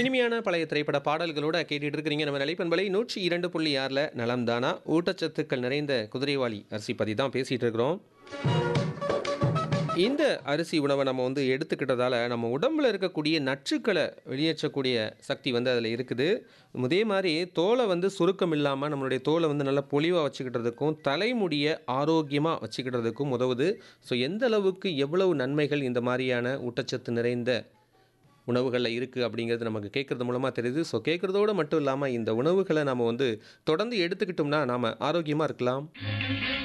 இனிமையான பழைய திரைப்பட பாடல்களோட கேட்டுட்டு இருக்கிறீங்க நம்ம நிலைப்பண்பலை நூற்றி இரண்டு புள்ளி ஆறில் நலம் தானா ஊட்டச்சத்துக்கள் நிறைந்த குதிரைவாளி அரிசி பற்றி தான் பேசிகிட்டு இருக்கிறோம் இந்த அரிசி உணவை நம்ம வந்து எடுத்துக்கிட்டதால நம்ம உடம்புல இருக்கக்கூடிய நச்சுக்களை வெளியேற்றக்கூடிய சக்தி வந்து அதில் இருக்குது அதே மாதிரி தோலை வந்து சுருக்கம் இல்லாமல் நம்மளுடைய தோலை வந்து நல்லா பொலிவாக வச்சுக்கிட்டதுக்கும் தலைமுடியை ஆரோக்கியமாக வச்சுக்கிட்டதுக்கும் உதவுது ஸோ எந்த அளவுக்கு எவ்வளவு நன்மைகள் இந்த மாதிரியான ஊட்டச்சத்து நிறைந்த உணவுகளில் இருக்குது அப்படிங்கிறது நமக்கு கேட்குறது மூலமாக தெரியுது ஸோ கேட்குறதோடு மட்டும் இல்லாமல் இந்த உணவுகளை நம்ம வந்து தொடர்ந்து எடுத்துக்கிட்டோம்னா நாம் ஆரோக்கியமாக இருக்கலாம்